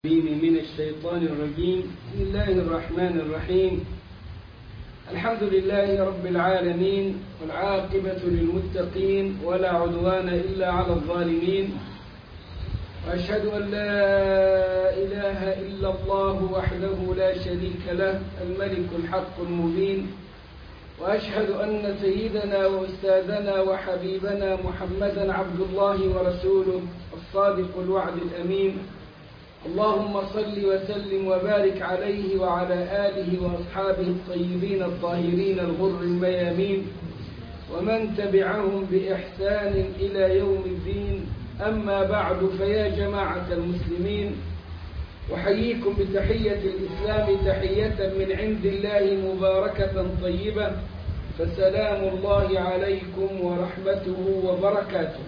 من الشيطان الرجيم بسم الله الرحمن الرحيم الحمد لله رب العالمين والعاقبة للمتقين ولا عدوان إلا على الظالمين وأشهد أن لا إله إلا الله وحده لا شريك له الملك الحق المبين وأشهد أن سيدنا وأستاذنا وحبيبنا محمدا عبد الله ورسوله الصادق الوعد الأمين اللهم صل وسلم وبارك عليه وعلى آله وأصحابه الطيبين الطاهرين الغر الميامين ومن تبعهم بإحسان إلى يوم الدين أما بعد فيا جماعة المسلمين أحييكم بتحية الإسلام تحية من عند الله مباركة طيبة فسلام الله عليكم ورحمته وبركاته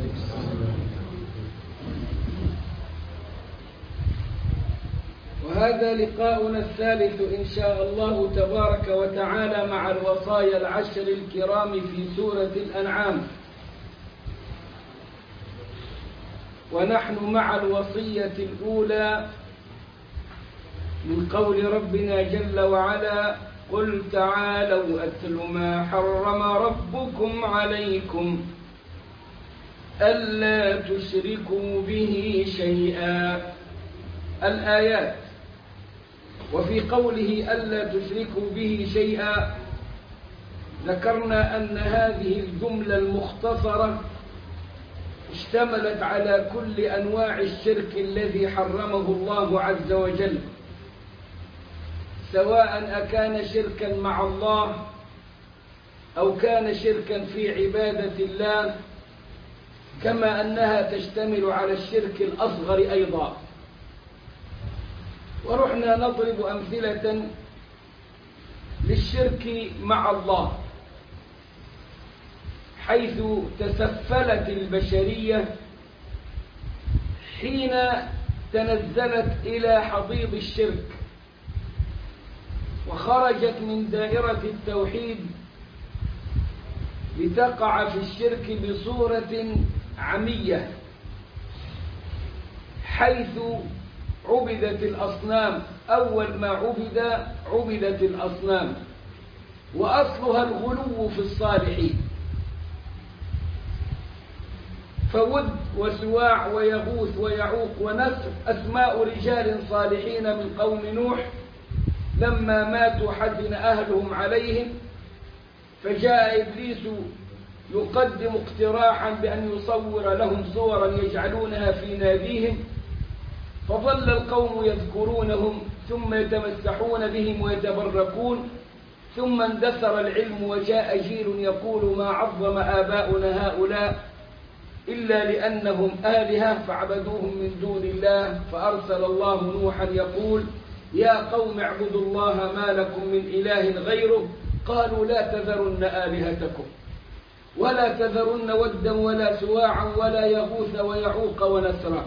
وهذا لقاؤنا الثالث إن شاء الله تبارك وتعالى مع الوصايا العشر الكرام في سورة الأنعام ونحن مع الوصية الأولى من قول ربنا جل وعلا قل تعالوا أتل ما حرم ربكم عليكم ألا تشركوا به شيئا الآيات وفي قوله ألا تشركوا به شيئا ذكرنا أن هذه الجملة المختصرة اشتملت على كل أنواع الشرك الذي حرمه الله عز وجل سواء أكان شركا مع الله أو كان شركا في عبادة الله كما أنها تشتمل على الشرك الأصغر أيضا ورحنا نضرب أمثلة للشرك مع الله حيث تسفلت البشرية حين تنزلت إلى حضيض الشرك وخرجت من دائرة التوحيد لتقع في الشرك بصورة عمية حيث عبدت الأصنام أول ما عبد عبدت الأصنام وأصلها الغلو في الصالحين فود وسواع ويغوث ويعوق ونسر أسماء رجال صالحين من قوم نوح لما ماتوا حزن أهلهم عليهم فجاء إبليس يقدم اقتراحا بأن يصور لهم صورا يجعلونها في ناديهم فظل القوم يذكرونهم ثم يتمسحون بهم ويتبركون ثم اندثر العلم وجاء جيل يقول ما عظم آباؤنا هؤلاء إلا لأنهم آلهة فعبدوهم من دون الله فأرسل الله نوحا يقول يا قوم اعبدوا الله ما لكم من إله غيره قالوا لا تذرن آلهتكم ولا تذرن ودا ولا سواعا ولا يغوث ويعوق ونسرا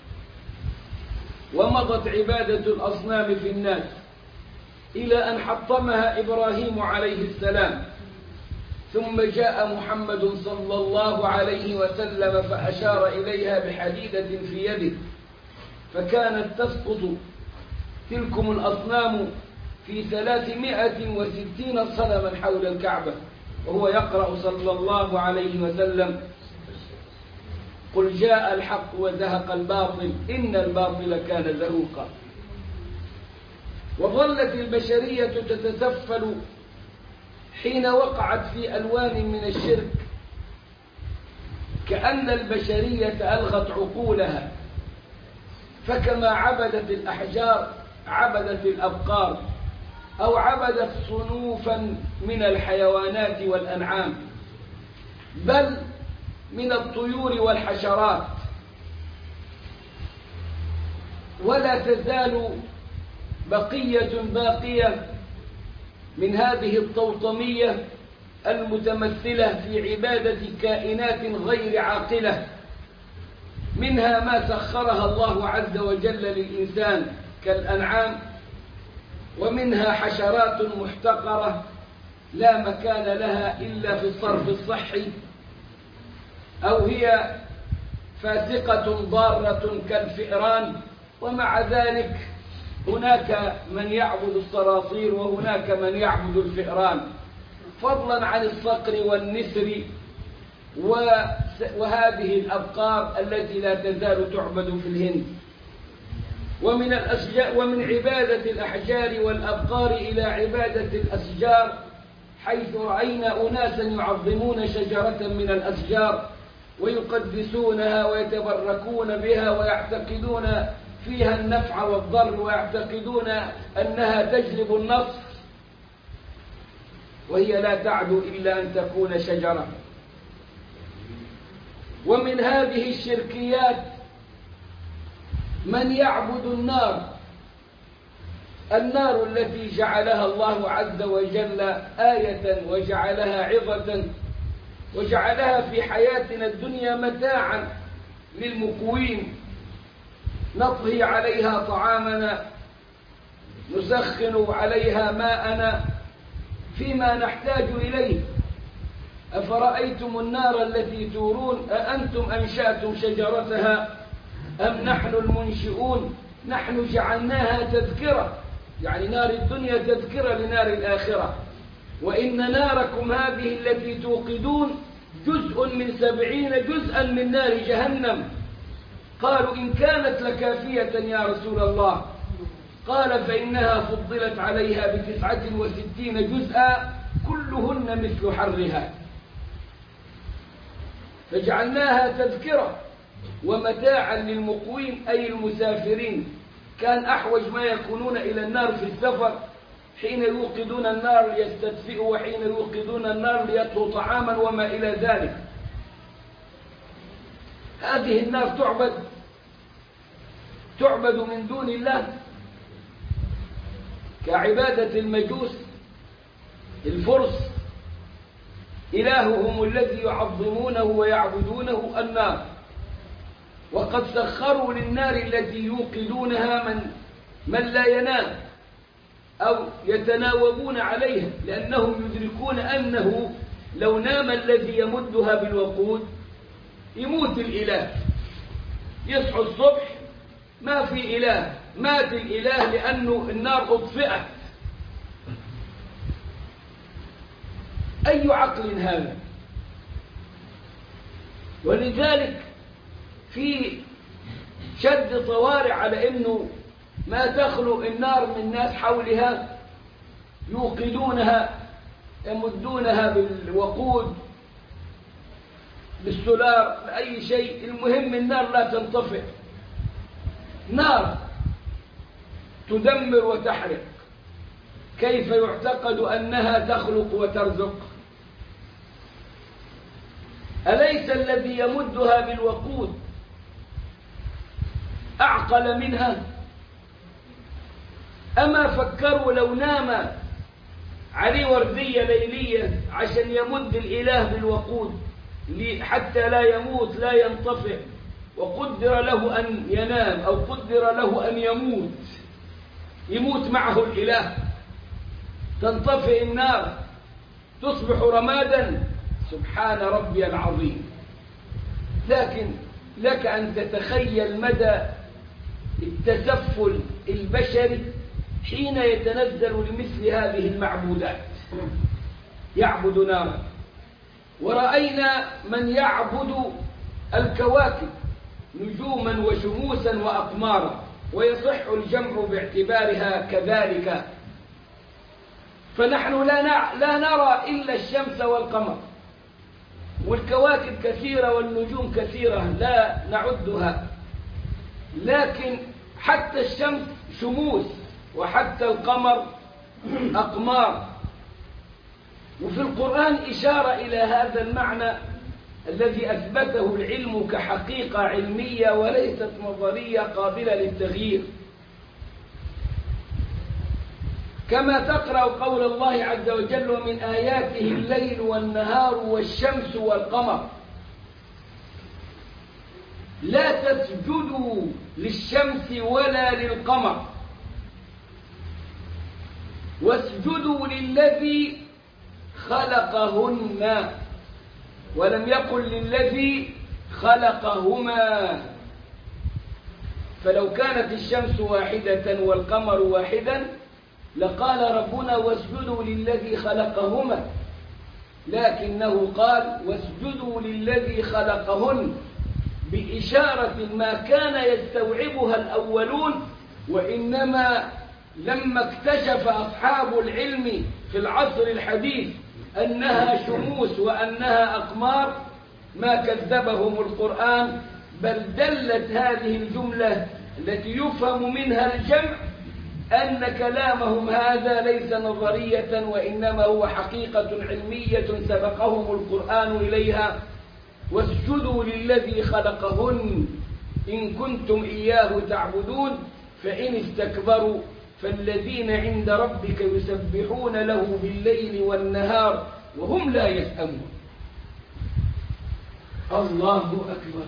ومضت عبادة الأصنام في الناس إلى أن حطمها إبراهيم عليه السلام ثم جاء محمد صلى الله عليه وسلم فأشار إليها بحديدة في يده فكانت تسقط تلكم الأصنام في ثلاثمائة وستين صنما حول الكعبة وهو يقرأ صلى الله عليه وسلم قل جاء الحق وزهق الباطل إن الباطل كان زهوقا وظلت البشرية تتسفل حين وقعت في ألوان من الشرك كأن البشرية ألغت عقولها فكما عبدت الأحجار عبدت الأبقار أو عبدت صنوفا من الحيوانات والأنعام بل من الطيور والحشرات ولا تزال بقية باقية من هذه الطوطمية المتمثلة في عبادة كائنات غير عاقلة منها ما سخرها الله عز وجل للإنسان كالأنعام ومنها حشرات محتقرة لا مكان لها إلا في الصرف الصحي أو هي فاسقة ضارة كالفئران ومع ذلك هناك من يعبد الصراصير وهناك من يعبد الفئران فضلا عن الصقر والنسر وهذه الأبقار التي لا تزال تعبد في الهند ومن الأشجار ومن عبادة الأحجار والأبقار إلى عبادة الأشجار حيث رأينا أناسا يعظمون شجرة من الأشجار ويقدسونها ويتبركون بها ويعتقدون فيها النفع والضر ويعتقدون أنها تجلب النصر وهي لا تعدو إلا أن تكون شجرة ومن هذه الشركيات من يعبد النار النار التي جعلها الله عز وجل آية وجعلها عظة وجعلها في حياتنا الدنيا متاعا للمقوين نطهي عليها طعامنا نسخن عليها ماءنا فيما نحتاج إليه أفرأيتم النار التي تورون أأنتم أنشأتم شجرتها أم نحن المنشئون نحن جعلناها تذكرة يعني نار الدنيا تذكرة لنار الآخرة وإن ناركم هذه التي توقدون جزء من سبعين جزءا من نار جهنم قالوا إن كانت لكافية يا رسول الله قال فإنها فضلت عليها بتسعة وستين جزءا كلهن مثل حرها فجعلناها تذكرة ومتاعا للمقوين أي المسافرين كان أحوج ما يكونون إلى النار في السفر حين يوقدون النار ليستدفئوا وحين يوقدون النار ليطهوا طعاما وما إلى ذلك هذه النار تعبد تعبد من دون الله كعبادة المجوس الفرس إلههم الذي يعظمونه ويعبدونه النار وقد سخروا للنار التي يوقدونها من من لا ينام أو يتناوبون عليها لأنهم يدركون أنه لو نام الذي يمدها بالوقود يموت الإله يصحوا الصبح ما في إله مات الإله لأنه النار أطفئت أي عقل هذا ولذلك في شد طوارئ على أنه ما تخلو النار من ناس حولها يوقدونها يمدونها بالوقود بالسولار بأي شيء المهم النار لا تنطفئ نار تدمر وتحرق كيف يعتقد أنها تخلق وترزق أليس الذي يمدها بالوقود أعقل منها أما فكروا لو نام عليه وردية ليلية عشان يمد الإله بالوقود حتى لا يموت لا ينطفئ وقدر له أن ينام أو قدر له أن يموت يموت معه الإله تنطفئ النار تصبح رمادا سبحان ربي العظيم لكن لك أن تتخيل مدى التسفل البشري حين يتنزل لمثل هذه المعبودات يعبد نارا ورأينا من يعبد الكواكب نجوما وشموسا وأقمارا ويصح الجمع باعتبارها كذلك فنحن لا لا نرى إلا الشمس والقمر والكواكب كثيرة والنجوم كثيرة لا نعدها لكن حتى الشمس شموس وحتى القمر أقمار وفي القرآن إشارة إلى هذا المعنى الذي أثبته العلم كحقيقة علمية وليست نظرية قابلة للتغيير كما تقرأ قول الله عز وجل ومن آياته الليل والنهار والشمس والقمر لا تسجدوا للشمس ولا للقمر واسجدوا للذي خلقهن ولم يقل للذي خلقهما فلو كانت الشمس واحدة والقمر واحدا لقال ربنا واسجدوا للذي خلقهما لكنه قال واسجدوا للذي خلقهن بإشارة ما كان يستوعبها الأولون وإنما لما اكتشف أصحاب العلم في العصر الحديث أنها شموس وأنها أقمار ما كذبهم القرآن بل دلت هذه الجملة التي يفهم منها الجمع أن كلامهم هذا ليس نظرية وإنما هو حقيقة علمية سبقهم القرآن إليها واسجدوا للذي خلقهن إن كنتم إياه تعبدون فإن استكبروا فالذين عند ربك يسبحون له بالليل والنهار وهم لا يسأمون الله أكبر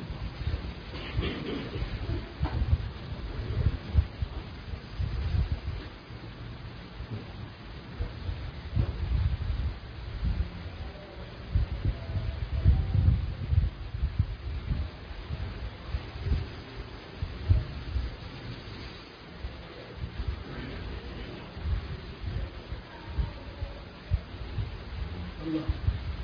الله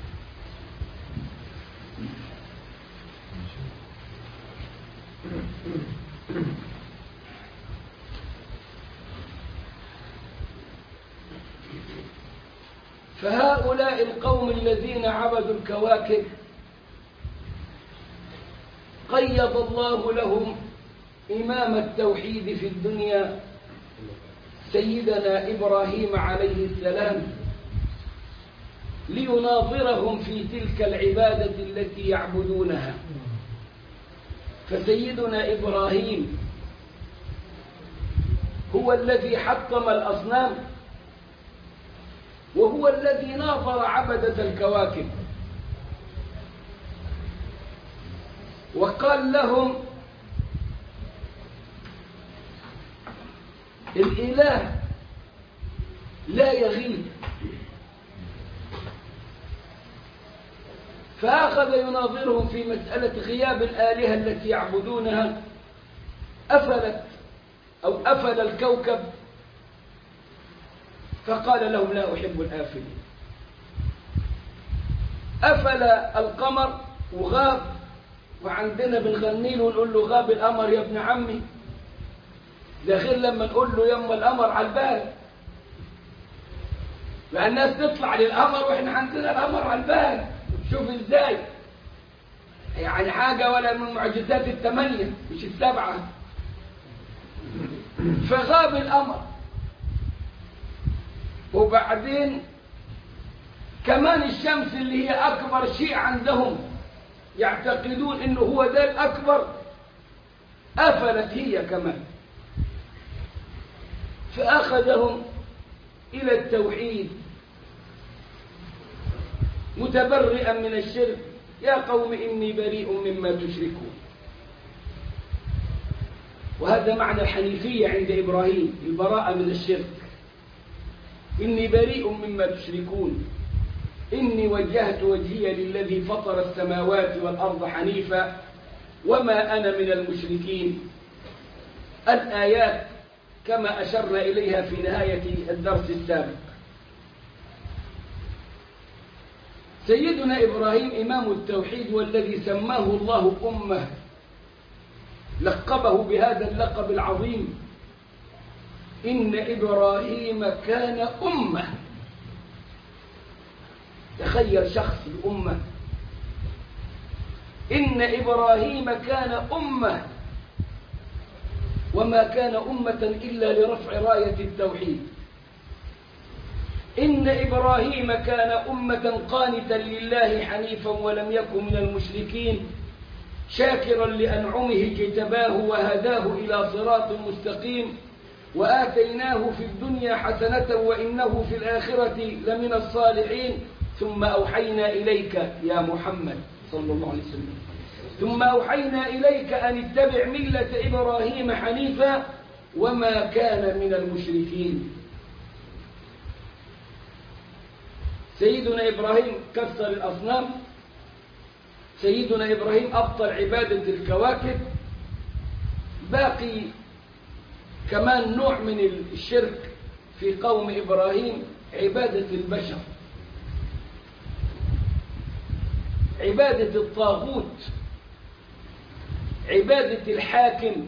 فهؤلاء القوم الذين عبدوا الكواكب قيض الله لهم إمام التوحيد في الدنيا سيدنا إبراهيم عليه السلام ليناظرهم في تلك العبادة التي يعبدونها فسيدنا إبراهيم هو الذي حطم الأصنام وهو الذي ناظر عبدة الكواكب وقال لهم الإله لا يغيب فأخذ يناظرهم في مسألة غياب الآلهة التي يعبدونها أفلت أو أفل الكوكب فقال لهم لا أحب الآفلين أفل القمر وغاب وعندنا بنغني له ونقول له غاب القمر يا ابن عمي ده غير لما نقول له يما القمر على البال لأن الناس تطلع للقمر واحنا عندنا القمر على البال شوف ازاي يعني حاجة ولا من معجزات الثمانية مش السبعة فغاب القمر وبعدين كمان الشمس اللي هي أكبر شيء عندهم يعتقدون إنه هو ده الأكبر أفلت هي كمان فأخذهم إلى التوحيد متبرئا من الشرك يا قوم إني بريء مما تشركون وهذا معنى الحنيفية عند إبراهيم البراءة من الشرك إني بريء مما تشركون إني وجهت وجهي للذي فطر السماوات والأرض حنيفا وما أنا من المشركين الآيات كما أشرنا إليها في نهاية الدرس السابق سيدنا إبراهيم إمام التوحيد والذي سماه الله أمة لقبه بهذا اللقب العظيم إن إبراهيم كان أمة تخيل شخص الأمة إن إبراهيم كان أمة وما كان أمة إلا لرفع راية التوحيد إن إبراهيم كان أمة قانتا لله حنيفا ولم يكن من المشركين شاكرا لأنعمه اجتباه وهداه إلى صراط مستقيم وآتيناه في الدنيا حسنة وإنه في الآخرة لمن الصالحين ثم أوحينا إليك يا محمد صلى الله عليه وسلم ثم أوحينا إليك أن اتبع ملة إبراهيم حنيفا وما كان من المشركين سيدنا إبراهيم كسر الأصنام سيدنا إبراهيم أبطل عبادة الكواكب باقي كمان نوع من الشرك في قوم إبراهيم عبادة البشر عبادة الطاغوت عبادة الحاكم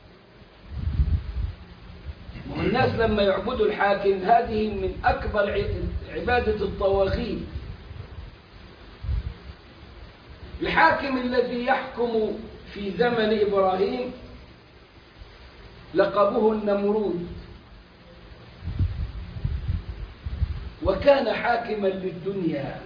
والناس لما يعبدوا الحاكم هذه من أكبر عبادة الطواغيت الحاكم الذي يحكم في زمن إبراهيم لقبه النمرود وكان حاكما للدنيا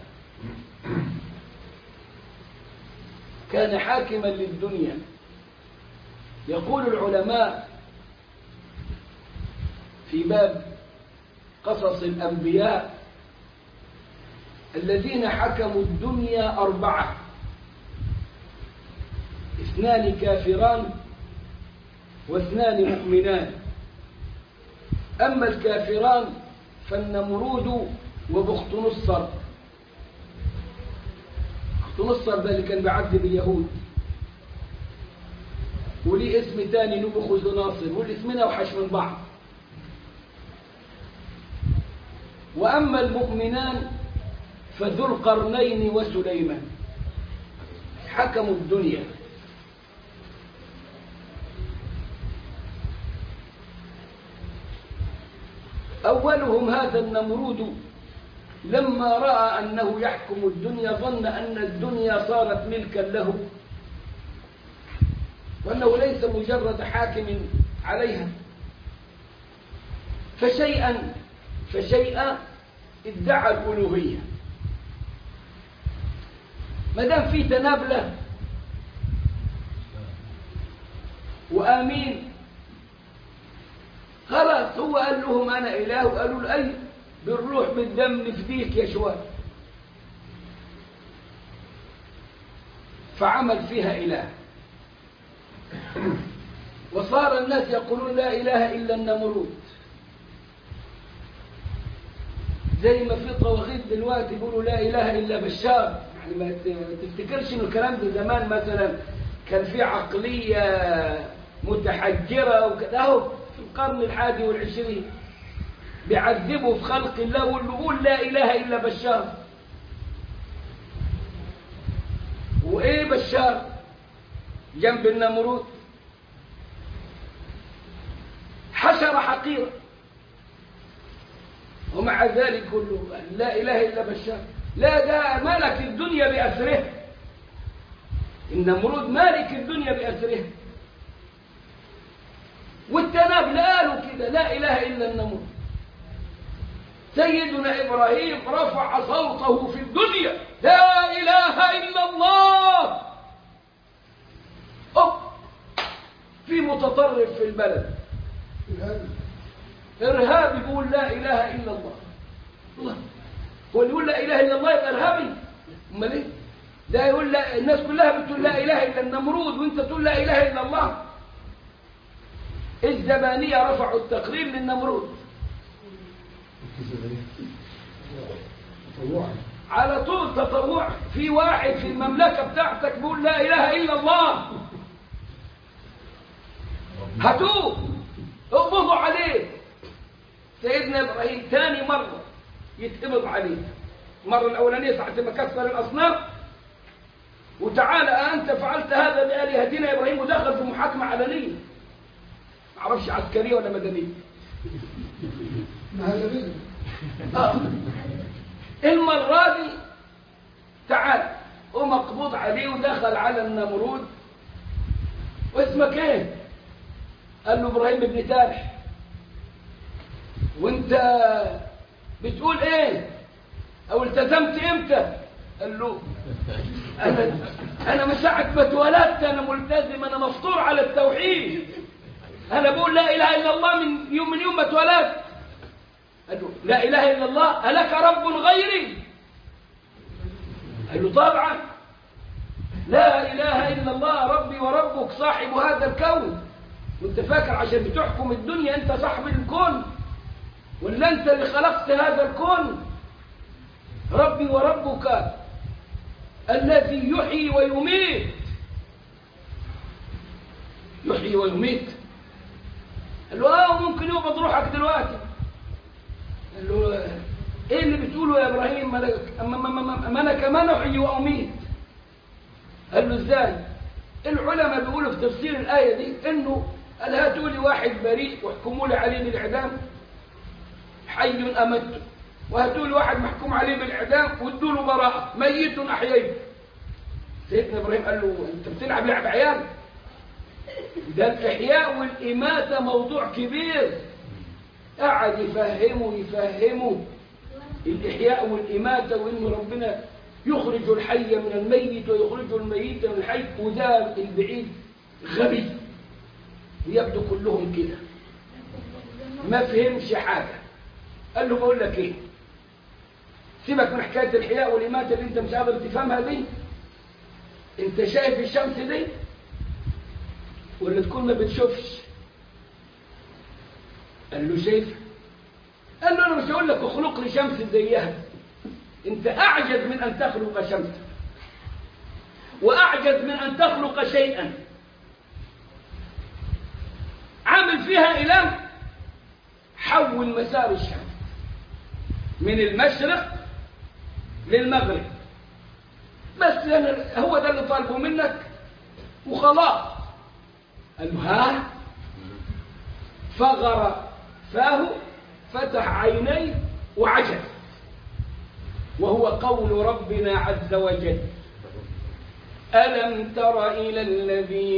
كان حاكما للدنيا يقول العلماء في باب قصص الأنبياء الذين حكموا الدنيا أربعة اثنان كافران واثنان مؤمنان أما الكافران فالنمرود وبخت نصر بخت نصر ده اللي كان بيعذب اليهود وليه اسم تاني نبخذ ناصر والاسمين اوحش من بعض وأما المؤمنان فذو القرنين وسليمان حكموا الدنيا أولهم هذا النمرود لما رأى أنه يحكم الدنيا ظن أن الدنيا صارت ملكا له وأنه ليس مجرد حاكم عليها فشيئا فشيئا ادعى الألوهية ما دام في تنابلة وآمين خلاص هو قال لهم أنا إله وقالوا له أي بالروح بالدم نفديك يا شوال فعمل فيها إله وصار الناس يقولون لا إله إلا النمرود زي ما في طواغيت دلوقتي يقولوا لا إله إلا بشار يعني ما تفتكرش إن الكلام ده زمان مثلا كان في عقلية متحجرة وكذا اهو في القرن الحادي والعشرين بيعذبوا في خلق الله واللي يقول لا إله إلا بشار وإيه بشار جنب النمرود حشر حقيرة ومع ذلك كله لا إله إلا بشار لا ده ملك الدنيا بأسره النمرود مالك الدنيا بأسره والتنابل قالوا كده لا إله إلا النمرود سيدنا إبراهيم رفع صوته في الدنيا لا إله إلا الله أوه. في متطرف في البلد إرهابي يقول لا إله إلا الله الله هو اللي يقول لا إله إلا الله يبقى إرهابي أمال إيه؟ ده يقول لا الناس كلها بتقول لا إله إلا النمرود وأنت تقول لا إله إلا الله الزبانية رفعوا التقرير للنمرود على طول تطوع في واحد في المملكة بتاعتك بيقول لا إله إلا الله هاتوه اقبضوا عليه سيدنا إبراهيم ثاني مرة يتقبض عليه المرة الأولانية ساعة ما كسر الأصنام وتعالى أنت فعلت هذا بآلهتنا إبراهيم ودخل في محاكمة علنية ما اعرفش عسكرية ولا مدنية ما هذا بزن آه. المرة دي تعال ومقبوض عليه ودخل على النمرود واسمك ايه قال له ابراهيم بن تارح وانت بتقول ايه او التزمت امتى قال له انا انا من ساعه ما اتولدت انا ملتزم انا مفطور على التوحيد انا بقول لا اله الا الله من يوم من يوم ما اتولدت قال له لا اله الا الله الك رب غيري قال له طبعا لا اله الا الله ربي وربك صاحب هذا الكون وانت فاكر عشان بتحكم الدنيا انت صاحب الكون ولا انت اللي خلقت هذا الكون ربي وربك الذي يحيي ويميت يحيي ويميت قال له اه ممكن يقبض روحك دلوقتي قال له ايه اللي بتقوله يا ابراهيم ما أنا- ما- ما- ما- ما انا كمان احيي واميت قال له ازاي العلماء بيقولوا في تفسير الايه دي انه قال هاتوا لي واحد بريء واحكموا لي عليه بالاعدام حي امته وهاتوا لي واحد محكوم عليه بالاعدام وادوا له براءه ميت احييته سيدنا ابراهيم قال له انت بتلعب لعب عيال ده الاحياء والاماته موضوع كبير قعد يفهمه يفهمه الإحياء والإماتة وإن ربنا يخرج الحي من الميت ويخرج الميت من الحي وده البعيد غبي ويبدو كلهم كده ما فهمش حاجة قال له بقول لك ايه سيبك من حكاية الإحياء والإماتة اللي انت مش قادر تفهمها دي انت شايف الشمس دي ولا تكون ما بتشوفش قال له شايف قال له انا مش هقول لك اخلق لي شمس زيها انت اعجز من ان تخلق شمسا واعجز من ان تخلق شيئا عامل فيها اله حول مسار الشمس من المشرق للمغرب بس أنا هو ده اللي طالبه منك وخلاص قال له ها فغر فاه فتح عينيه وعجز وهو قول ربنا عز وجل ألم تر إلى الذي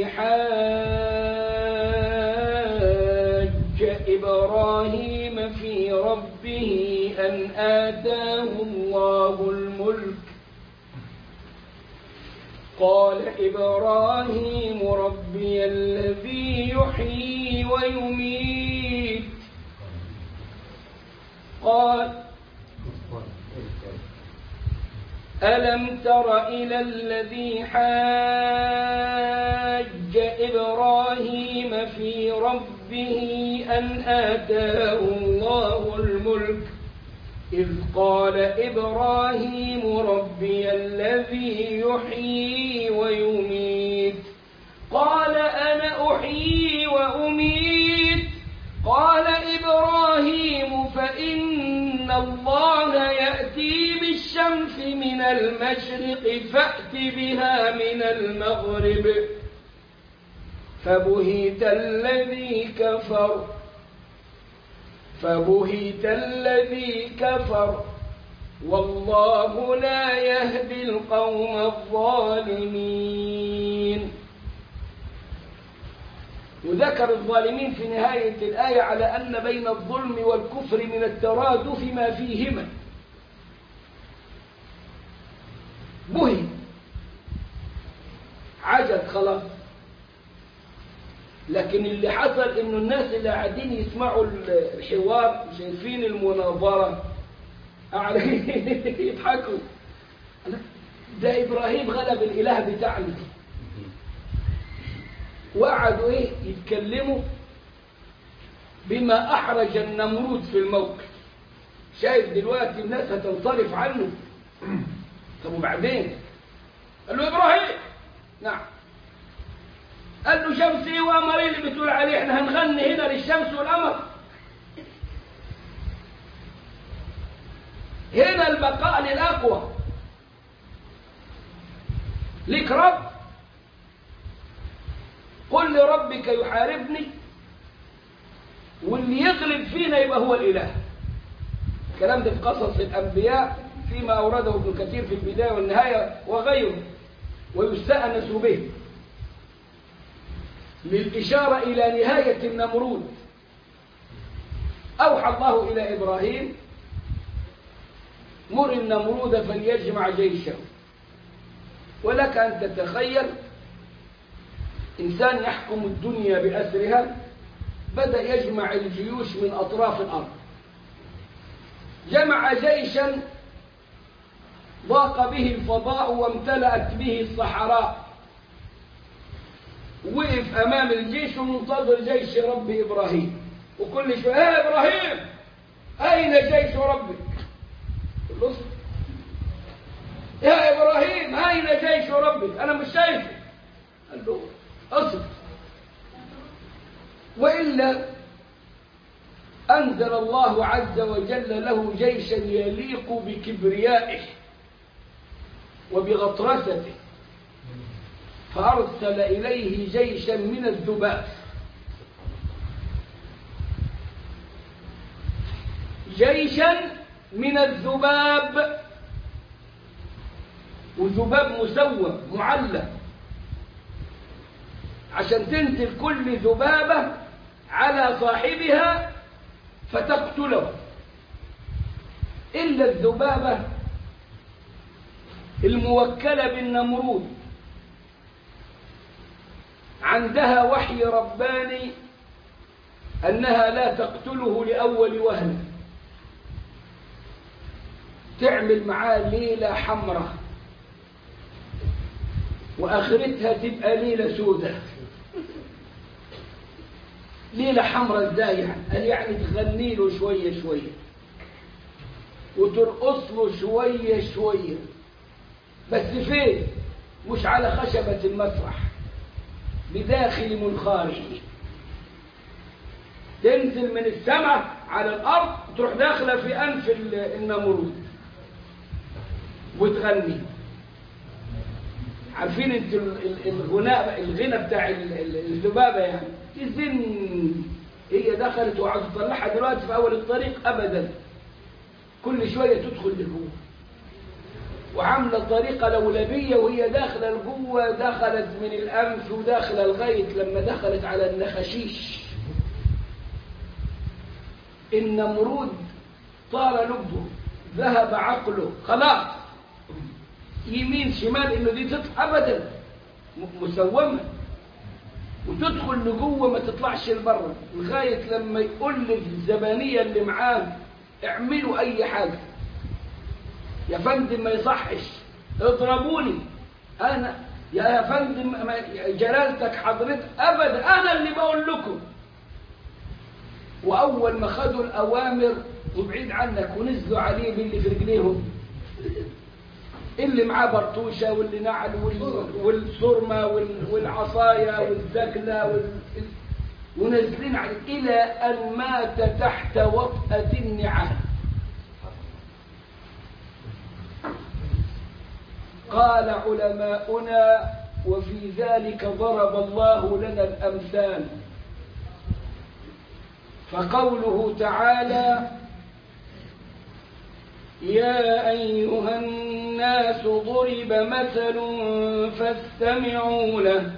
حاج إبراهيم في ربه أن آتاه الله الملك قال إبراهيم ربي الذي يحيي ويميت قال ألم تر إلى الذي حاج إبراهيم في ربه أن آتاه الله الملك إذ قال إبراهيم ربي الذي يحيي ويميت قال أنا أحيي وأميت قال إبراهيم فإن الله يأتي بالشمس من المشرق فأت بها من المغرب فبهت الذي كفر فبهت الذي كفر والله لا يهدي القوم الظالمين وذكر الظالمين في نهاية الآية على أن بين الظلم والكفر من الترادف ما فيهما بهي عجز خلاص لكن اللي حصل انه الناس اللي قاعدين يسمعوا الحوار شايفين المناظرة قاعدين يضحكوا ده ابراهيم غلب الاله بتاعنا وقعدوا ايه يتكلموا بما احرج النمرود في الموقف شايف دلوقتي الناس هتنصرف عنه طب وبعدين قال له ابراهيم نعم قال له شمس ايه وقمر ايه اللي بتقول عليه احنا هنغني هنا للشمس والقمر هنا البقاء للاقوى ليك رب قل لربك يحاربني واللي يغلب فينا يبقى هو الاله الكلام ده في قصص الانبياء فيما اورده ابن كثير في البدايه والنهايه وغيره ويستانس به للإشارة إلى نهاية النمرود أوحى الله إلى إبراهيم مر النمرود فليجمع جيشه ولك أن تتخيل إنسان يحكم الدنيا بأسرها بدأ يجمع الجيوش من أطراف الأرض جمع جيشا ضاق به الفضاء وامتلأت به الصحراء وقف أمام الجيش ومنتظر جيش رب إبراهيم وكل شوية يا إبراهيم أين جيش ربك قل يا إبراهيم أين جيش ربك أنا مش شايفه قال له أصبر وإلا أنزل الله عز وجل له جيشا يليق بكبريائه وبغطرسته فأرسل إليه جيشا من الذباب جيشا من الذباب وذباب مسوم معلم عشان تنزل كل ذبابة على صاحبها فتقتله إلا الذبابة الموكلة بالنمرود عندها وحي رباني أنها لا تقتله لأول وهن تعمل معاه ليلة حمراء وآخرتها تبقى ليلة سوداء ليلة حمراء ازاي يعني قال يعني تغني له شوية شوية وترقص له شوية شوية بس فين مش على خشبة المسرح بداخل منخاره تنزل من السماء على الأرض تروح داخلة في أنف النمرود وتغني عارفين انت الغناء الغنى بتاع الذبابة يعني تزن هي دخلت وعاوز تطلعها دلوقتي في أول الطريق أبدا كل شوية تدخل لجوه وعاملة طريقة لولبية وهي داخلة لجوه دخلت من الأنف وداخلة لغاية لما دخلت على النخشيش النمرود طار لبه ذهب عقله خلاص يمين شمال انه دي تطلع ابدا مسومه وتدخل لجوه ما تطلعش لبره لغايه لما يقول للزبانيه اللي معاه اعملوا اي حاجه يا فندم ما يصحش اضربوني انا يا فندم جلالتك حضرتك ابدا انا اللي بقول لكم واول ما خدوا الاوامر وبعيد عنك ونزلوا عليه باللي في رجليهم اللي معاه برطوشة واللي نعل والصرمة والعصاية والزكلة وال... ونازلين عليه إلى أن مات تحت وطأة النعال قال علماؤنا وفي ذلك ضرب الله لنا الأمثال فقوله تعالى يا أيها الناس ضرب مثل فاستمعوا له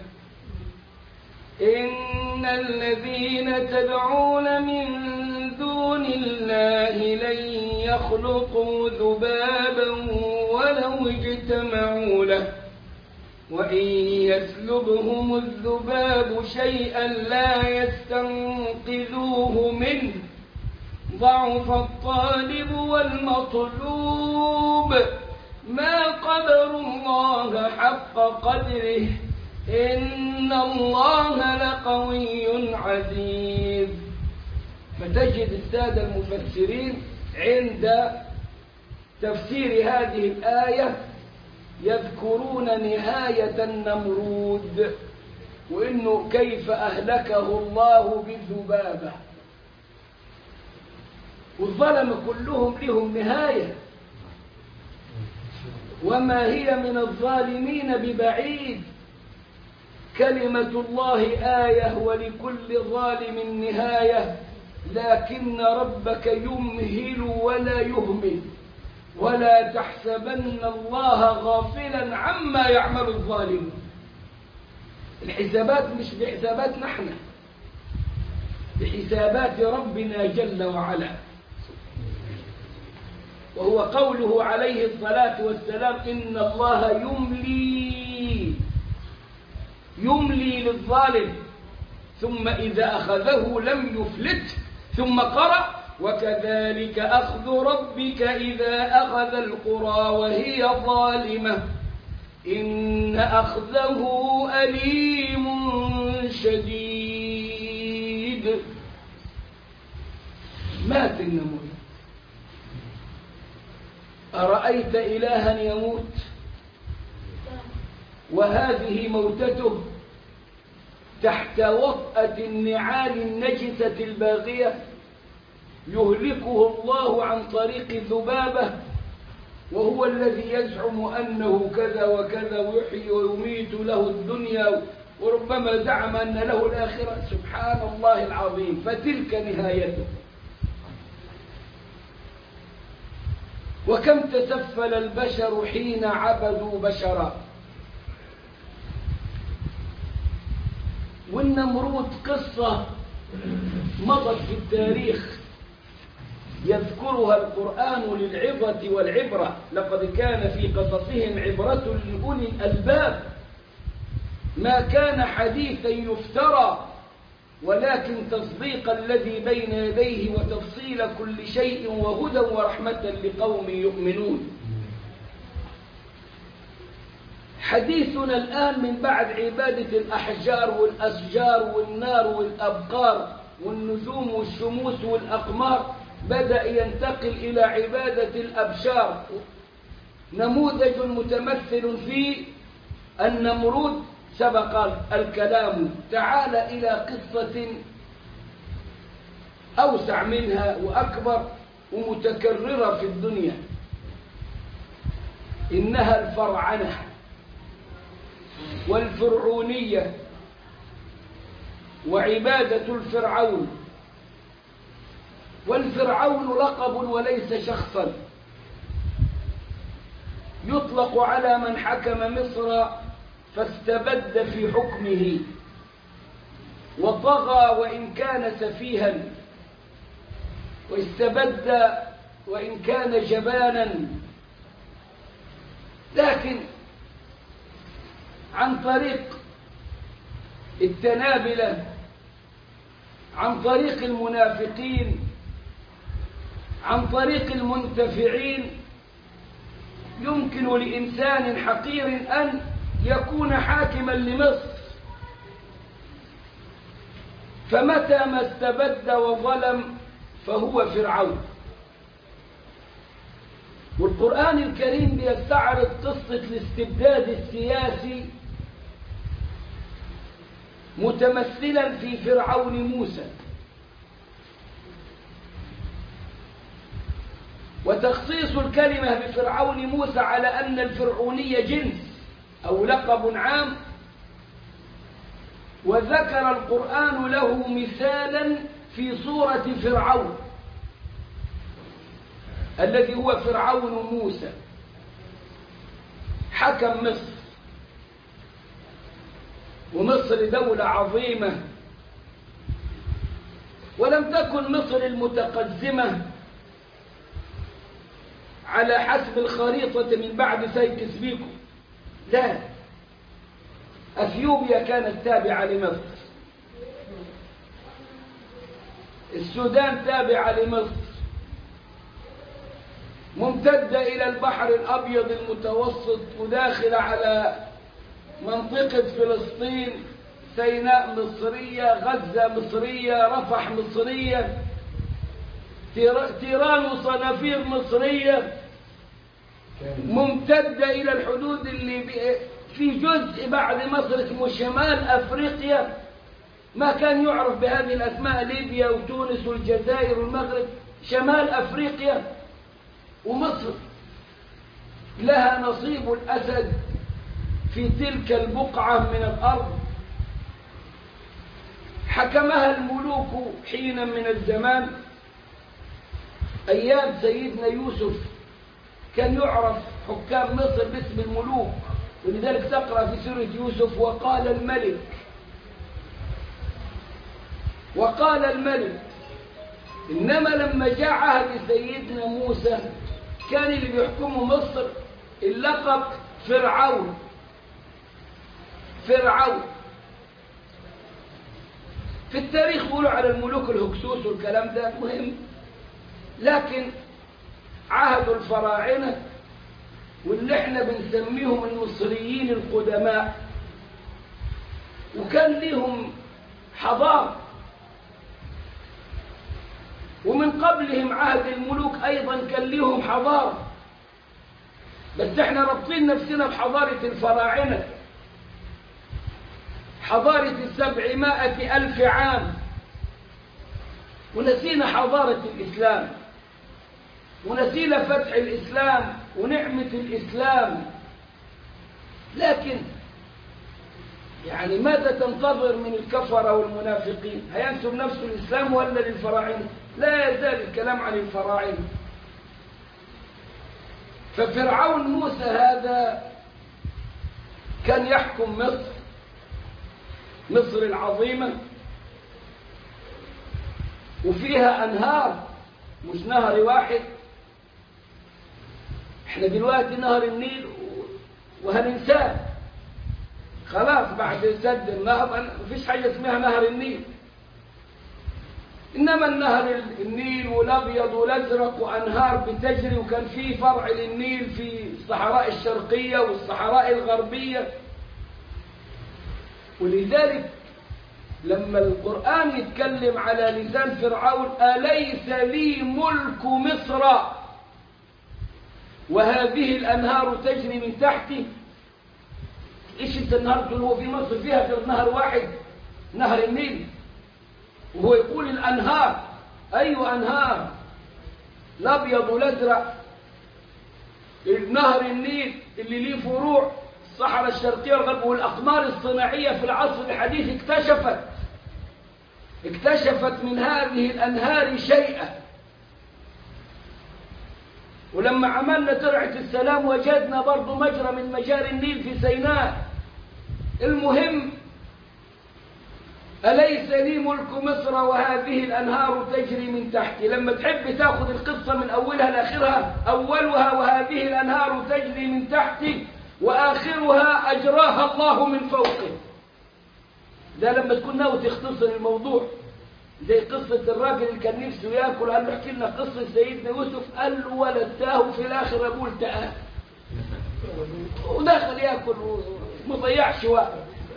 إن الذين تدعون من دون الله لن يخلقوا ذبابا ولو اجتمعوا له وإن يسلبهم الذباب شيئا لا يستنقذوه منه ضعف الطالب والمطلوب ما قدر الله حق قدره إن الله لقوي عزيز فتجد السادة المفسرين عند تفسير هذه الآية يذكرون نهاية النمرود وإنه كيف أهلكه الله بالذبابة والظلم كلهم لهم نهاية وما هي من الظالمين ببعيد كلمة الله آية ولكل ظالم نهاية لكن ربك يمهل ولا يهمل ولا تحسبن الله غافلا عما يعمل الظالمون الحسابات مش بحساباتنا احنا بحسابات ربنا جل وعلا وهو قوله عليه الصلاة والسلام إن الله يملي يملي للظالم ثم إذا أخذه لم يفلت ثم قرأ وكذلك أخذ ربك إذا أخذ القرى وهي ظالمة إن أخذه أليم شديد مات النموذج أرأيت إلها يموت وهذه موتته تحت وطأة النعال النجسة الباغية يهلكه الله عن طريق الذبابة وهو الذي يزعم أنه كذا وكذا ويحيي ويميت له الدنيا وربما زعم أن له الآخرة سبحان الله العظيم فتلك نهايته وكم تسفل البشر حين عبدوا بشرا والنمرود قصة مضت في التاريخ يذكرها القرآن للعظة والعبرة لقد كان في قصصهم عبرة لأولي الألباب ما كان حديثا يفترى ولكن تصديق الذي بين يديه وتفصيل كل شيء وهدى ورحمة لقوم يؤمنون حديثنا الآن من بعد عبادة الأحجار والأشجار والنار والأبقار والنجوم والشموس والأقمار بدأ ينتقل إلى عبادة الأبشار نموذج متمثل في النمرود سبق الكلام تعال إلى قصة أوسع منها وأكبر ومتكررة في الدنيا إنها الفرعنة والفرعونية وعبادة الفرعون والفرعون لقب وليس شخصا يطلق على من حكم مصر فاستبد في حكمه وطغى وإن كان سفيها واستبد وإن كان جبانا لكن عن طريق التنابلة عن طريق المنافقين عن طريق المنتفعين يمكن لإنسان حقير أن يكون حاكما لمصر فمتى ما استبد وظلم فهو فرعون والقرآن الكريم بيستعرض قصة الاستبداد السياسي متمثلا في فرعون موسى وتخصيص الكلمة بفرعون موسى على أن الفرعونية جنس أو لقب عام وذكر القرآن له مثالا في صورة فرعون الذي هو فرعون موسى حكم مصر ومصر دولة عظيمة ولم تكن مصر المتقدمة على حسب الخريطة من بعد سيكس بيكو لا أثيوبيا كانت تابعة لمصر السودان تابعة لمصر ممتدة إلى البحر الأبيض المتوسط وداخلة على منطقة فلسطين سيناء مصرية غزة مصرية رفح مصرية تيران وصنافير مصرية ممتدة إلى الحدود اللي في جزء بعد مصر اسمه شمال أفريقيا ما كان يعرف بهذه الأسماء ليبيا وتونس والجزائر والمغرب شمال أفريقيا ومصر لها نصيب الأسد في تلك البقعة من الأرض حكمها الملوك حينا من الزمان أيام سيدنا يوسف كان يعرف حكام مصر باسم الملوك ولذلك تقرأ في سورة يوسف وقال الملك وقال الملك إنما لما جاء عهد سيدنا موسى كان اللي بيحكموا مصر اللقب فرعون فرعون في التاريخ بيقولوا على الملوك الهكسوس والكلام ده مهم لكن عهد الفراعنة واللي احنا بنسميهم المصريين القدماء وكان لهم حضارة ومن قبلهم عهد الملوك أيضا كان لهم حضارة بس احنا رابطين نفسنا بحضارة الفراعنة حضارة السبعمائة ألف عام ونسينا حضارة الإسلام ونسينا فتح الإسلام ونعمة الإسلام لكن يعني ماذا تنتظر من الكفرة والمنافقين هينسب نفسه الإسلام ولا للفراعنة لا يزال الكلام عن الفراعنة ففرعون موسى هذا كان يحكم مصر مصر العظيمة وفيها أنهار مش نهر واحد احنا دلوقتي نهر النيل وهننساه خلاص بعد سد النهر مفيش حاجة اسمها نهر النيل إنما النهر النيل والأبيض والأزرق وأنهار بتجري وكان في فرع للنيل في الصحراء الشرقية والصحراء الغربية ولذلك لما القرآن يتكلم على لسان فرعون أليس لي ملك مصر وهذه الأنهار تجري من تحتي إيش انت النهار تقول هو في مصر فيها غير نهر واحد نهر النيل وهو يقول الأنهار أي أنهار الأبيض والأزرق نهر النيل اللي ليه فروع الصحراء الشرقية والغرب والأقمار الصناعية في العصر الحديث اكتشفت اكتشفت من هذه الأنهار شيئا ولما عملنا ترعة السلام وجدنا برضو مجرى من مجاري النيل في سيناء المهم أليس لي ملك مصر وهذه الأنهار تجري من تحتي لما تحب تاخذ القصة من أولها لآخرها أولها وهذه الأنهار تجري من تحتي وآخرها أجراها الله من فوقه ده لما تكون ناوي تختصر الموضوع زي قصة الراجل اللي كان نفسه ياكل قال له احكي لنا قصة سيدنا يوسف قال له ولا تاه في الآخر أقول تاه ودخل ياكل وما ضيعش وقت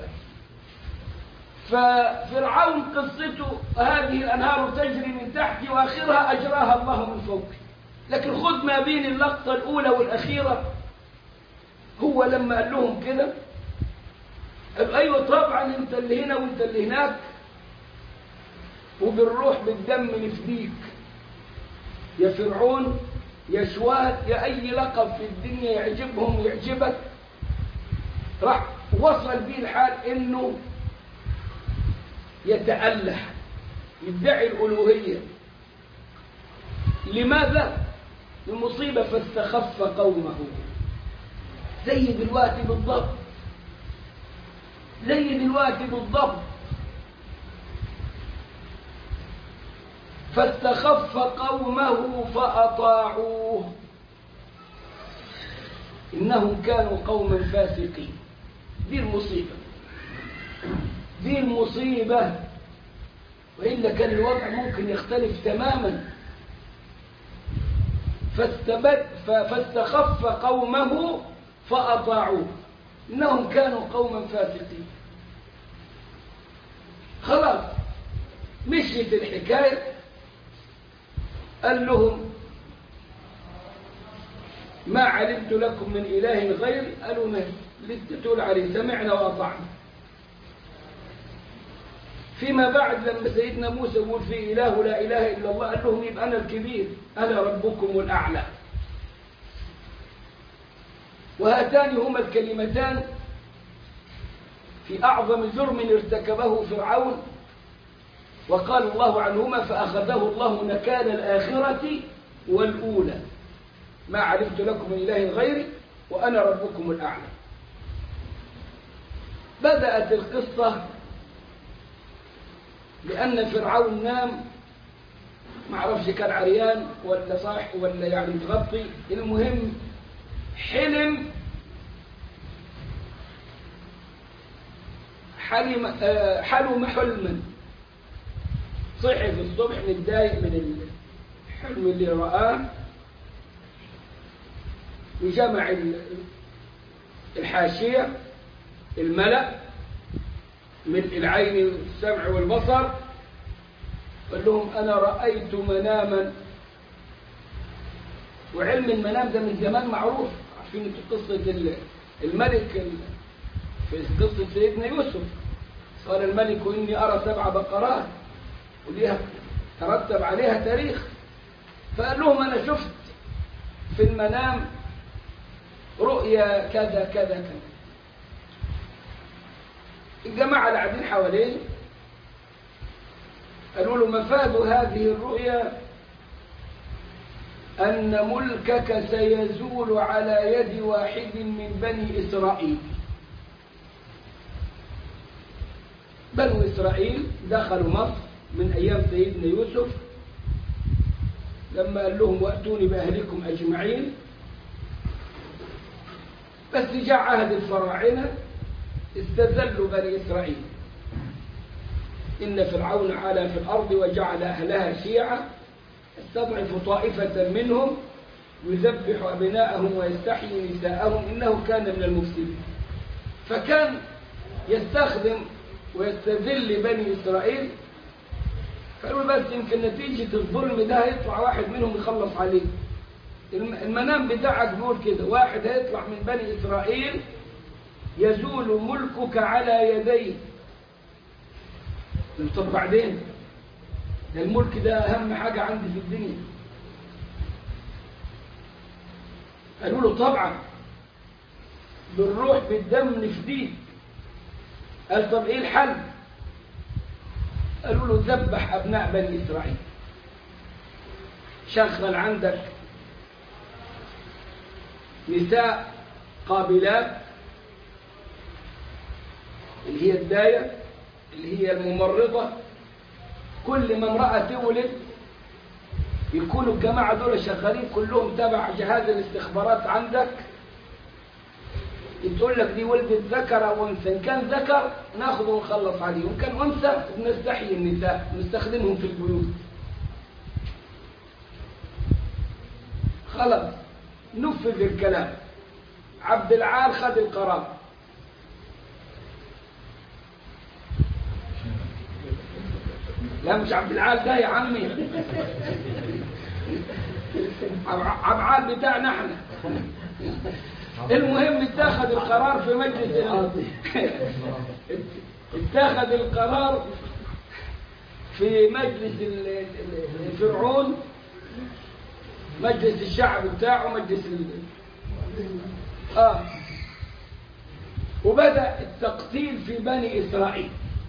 ففرعون قصته هذه الأنهار تجري من تحتي وآخرها أجراها الله من فوقي لكن خذ ما بين اللقطة الأولى والأخيرة هو لما قال لهم كده قال أيوة طبعا أنت اللي هنا وأنت اللي هناك وبالروح بالدم نفديك يا فرعون يا شواد يا أي لقب في الدنيا يعجبهم ويعجبك راح وصل بيه الحال إنه يتألح يدعي الألوهية لماذا؟ المصيبة فاستخف قومه زي دلوقتي بالضبط زي دلوقتي بالضبط فاستخف قومه فأطاعوه إنهم كانوا قوما فاسقين دي المصيبة دي المصيبة وإلا كان الوضع ممكن يختلف تماما فاستبد فاستخف قومه فأطاعوه إنهم كانوا قوما فاسقين خلاص مشيت الحكاية قال لهم ما علمت لكم من إله غيري قالوا ما تقول عليه سمعنا وأطعنا فيما بعد لما سيدنا موسى يقول في إله لا إله إلا الله قال لهم يبقى أنا الكبير أنا ربكم الأعلى وهاتان هما الكلمتان في أعظم جرم ارتكبه فرعون وقال الله عنهما فأخذه الله نكال الآخرة والأولى ما علمت لكم من إله غيري وأنا ربكم الأعلى بدأت القصة لأن فرعون نام ما عرفش كان عريان ولا صاح ولا يعني متغطي المهم حلم حلم حلم حلما صحي في الصبح متضايق من الحلم اللي رآه وجمع الحاشية الملأ من العين والسمع والبصر قال لهم أنا رأيت مناما وعلم المنام ده من زمان معروف عارفين قصة الملك في قصة سيدنا يوسف قال الملك إني أرى سبع بقرات وليها ترتب عليها تاريخ فقال لهم أنا شفت في المنام رؤيا كذا كذا كذا الجماعة اللي قاعدين حواليه قالوا له مفاد هذه الرؤيا أن ملكك سيزول على يد واحد من بني إسرائيل بنو إسرائيل دخلوا مصر من أيام سيدنا يوسف لما قال لهم وأتوني بأهلكم أجمعين بس جاء عهد الفراعنة استذلوا بني إسرائيل إن فرعون علا في الأرض وجعل أهلها شيعا يستضعف طائفة منهم يذبح أبناءهم ويستحيي نساءهم إنه كان من المفسدين فكان يستخدم ويستذل بني إسرائيل قالوا بس يمكن نتيجة الظلم ده هيطلع واحد منهم يخلص عليه المنام بتاعك بيقول كده واحد هيطلع من بني إسرائيل يزول ملكك على يديه طب بعدين ده الملك ده أهم حاجة عندي في الدنيا قالوا له طبعا بالروح بالدم نفديك قال طب ايه الحل قالوا له ذبح أبناء بني إسرائيل شغل عندك نساء قابلات اللي هي الداية اللي هي الممرضة كل ما امرأة تولد يكونوا الجماعة دول شغالين كلهم تبع جهاز الاستخبارات عندك تقول لك دي ولدت ذكر او انثى ان كان ذكر ناخذه ونخلص عليه وان كان انثى بنستحيي النساء نستخدمهم في البيوت خلاص نفذ الكلام عبد العال خد القرار لا مش عبد العال ده يا عمي عبد العال بتاعنا احنا المهم اتخذ القرار في مجلس اتخذ القرار في مجلس فرعون مجلس الشعب بتاعه مجلس ال... آه وبدأ التقتيل في بني إسرائيل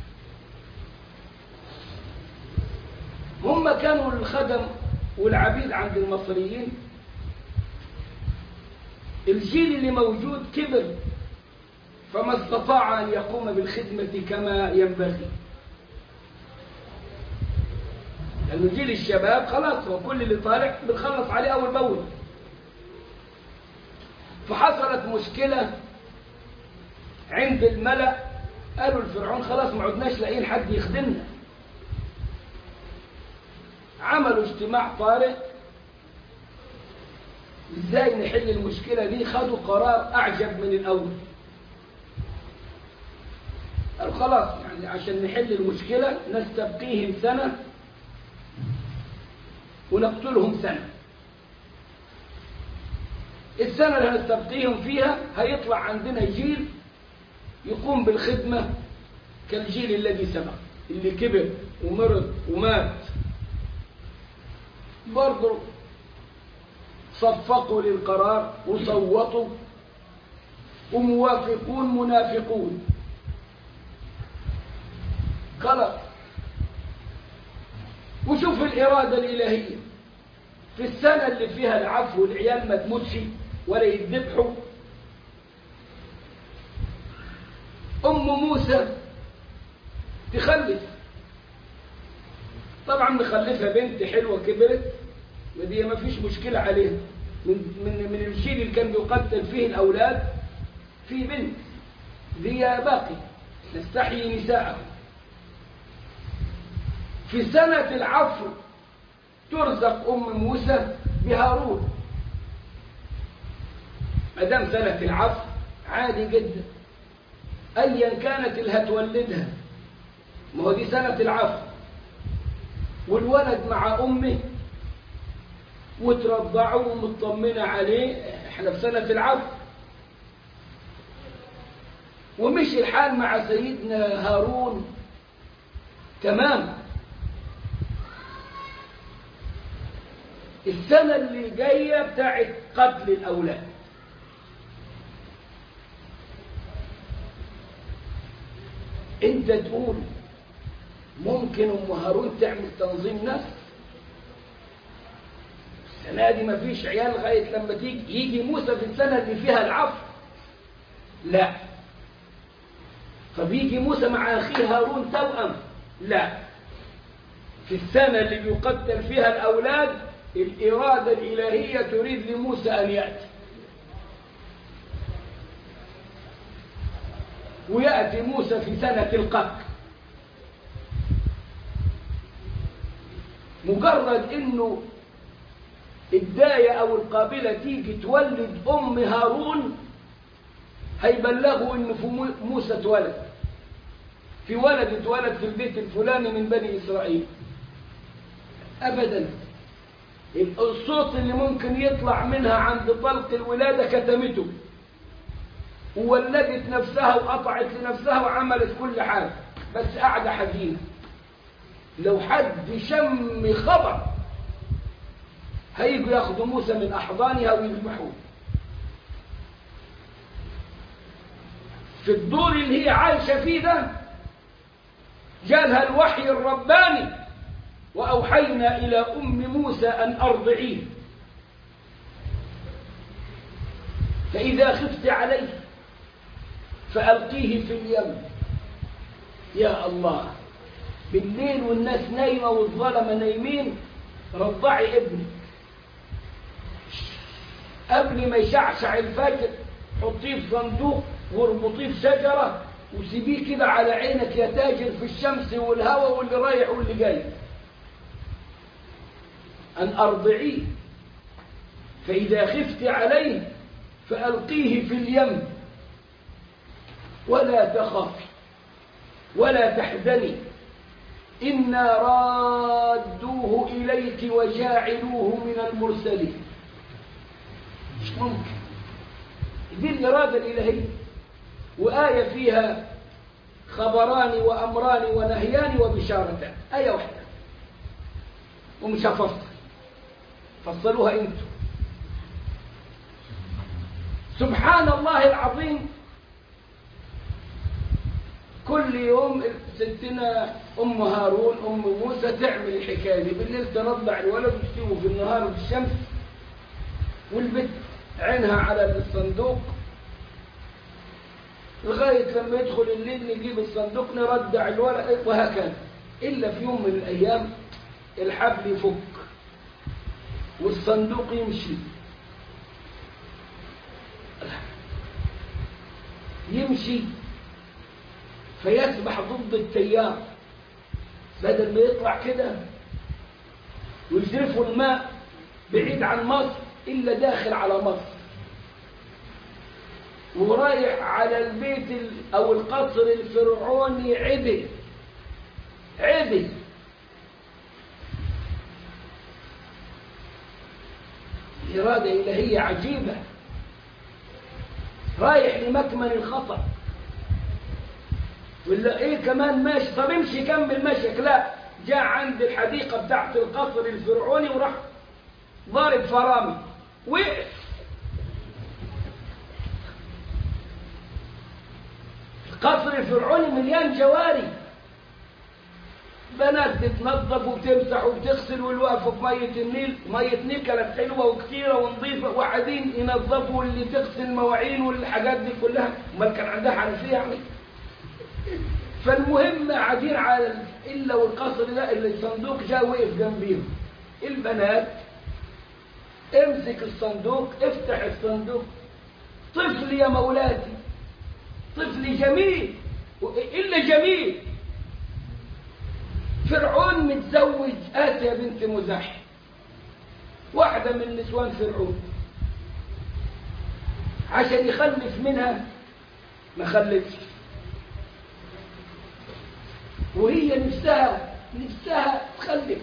هم كانوا الخدم والعبيد عند المصريين الجيل اللي موجود كبر فما استطاع أن يقوم بالخدمة كما ينبغي لأنه جيل الشباب خلاص هو كل اللي طالع بنخلص عليه أول بأول فحصلت مشكلة عند الملأ قالوا الفرعون خلاص ما عدناش لاقيين حد يخدمنا عملوا اجتماع طارئ ازاي نحل المشكلة دي خدوا قرار اعجب من الاول قالوا خلاص يعني عشان نحل المشكلة نستبقيهم سنة ونقتلهم سنة السنة اللي هنستبقيهم فيها هيطلع عندنا جيل يقوم بالخدمة كالجيل الذي سبق اللي كبر ومرض ومات برضه صفقوا للقرار وصوتوا وموافقون منافقون خلاص وشوف الإرادة الإلهية في السنة اللي فيها العفو والعيال ما تموتش ولا يذبحوا أم موسى تخلف طبعا مخلفة بنت حلوة كبرت ودي ما فيش مشكلة عليها من, من, من الجيل اللي كان بيقتل فيه الأولاد في بنت دي باقي نستحيي نساءه في سنة العفو ترزق أم موسى بهارون ما دام سنة العفو عادي جدا أيا كانت اللي هتولدها ما هو دي سنة العفو والولد مع أمه وترضعه ومطمنة عليه احنا في سنة العفو ومش الحال مع سيدنا هارون تمام السنة اللي جاية بتاعت قتل الأولاد انت تقول ممكن ام هارون تعمل تنظيم نفس السنة دي مفيش عيال لغاية لما تيجي يجي موسى في السنة اللي فيها العفو لا فبيجي موسى مع أخيه هارون توأم لا في السنة اللي بيقتل فيها الأولاد الإرادة الإلهية تريد لموسى أن يأتي ويأتي موسى في سنة القتل مجرد انه الداية او القابلة تيجي تولد ام هارون هيبلغوا ان في موسى اتولد في ولد اتولد في البيت الفلاني من بني اسرائيل ابدا الصوت اللي ممكن يطلع منها عند طلق الولادة كتمته وولدت نفسها وقطعت لنفسها وعملت كل حاجة بس قاعدة حزينة لو حد شم خبر هيجوا ياخدوا موسى من أحضانها ويذبحوه في الدور اللي هي عايشة فيه ده جالها الوحي الرباني وأوحينا إلى أم موسى أن أرضعيه فإذا خفت عليه فألقيه في اليم يا الله بالليل والناس نايمة والظلمة نايمين رضعي ابني قبل ما يشعشع الفجر حطيه في صندوق واربطيه في شجرة وسيبيه كده على عينك يا تاجر في الشمس والهواء واللي رايح واللي جاي أن أرضعيه فإذا خفت عليه فألقيه في اليم ولا تخافي ولا تحزني إنا رادوه إليك وجاعلوه من المرسلين مش ممكن دي الإرادة الإلهية وآية فيها خبران وأمران ونهيان وبشارتان آية واحدة ومش هفصل فصلوها انتم سبحان الله العظيم كل يوم ستنا أم هارون أم موسى تعمل الحكاية دي بالليل ترضع الولد وتسيبه في النهار في الشمس والبت عينها على الصندوق لغاية لما يدخل الليل نجيب الصندوق نردع الولد وهكذا إلا في يوم من الأيام الحبل يفك والصندوق يمشي يمشي فيسبح ضد التيار بدل ما يطلع كده ويجرفوا الماء بعيد عن مصر إلا داخل على مصر ورايح على البيت أو القصر الفرعوني عدل عدل إرادة إلهية عجيبة رايح لمكمن الخطأ ولا ايه كمان ماشي طب امشي كمل مشيك لا جاء عند الحديقة بتاعت القصر الفرعوني وراح ضارب فرامي وقف القصر الفرعوني مليان جواري بنات تتنظف وتمسح وبتغسل والواقفه في ميه النيل ميه نيل كانت حلوه وكثيره ونظيفه وقاعدين ينظفوا اللي تغسل مواعين والحاجات دي كلها امال كان عندها حنفيه يعني فالمهم قاعدين على الا والقصر ده اللي الصندوق جاء وقف جنبيهم البنات امسك الصندوق افتح الصندوق طفل يا مولاتي طفل جميل الا جميل فرعون متزوج آسيا بنت مزاح واحدة من نسوان فرعون عشان يخلف منها ما خلفش وهي نفسها نفسها تخلف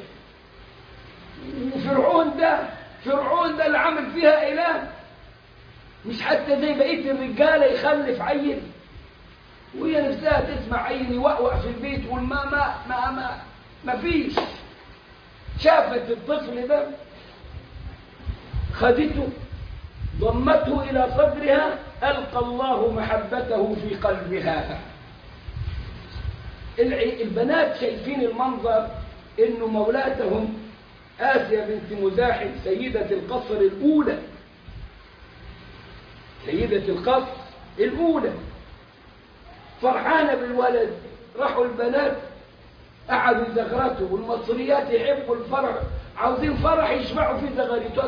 وفرعون ده فرعون ده اللي عمل فيها إله مش حتى زي بقية الرجالة يخلف عيل وهي نفسها تسمع عيني وقوق في البيت تقول ما ما ما ما ما فيش شافت الطفل ده خدته ضمته إلى صدرها ألقى الله محبته في قلبها الع- البنات شايفين المنظر إنه مولاتهم آسيا بنت مزاحم سيدة القصر الأولى سيدة القصر الأولى فرحانة بالولد راحوا البنات قعدوا يزغرتوا والمصريات يحبوا الفرح عاوزين فرح يشبعوا فيه زغاريته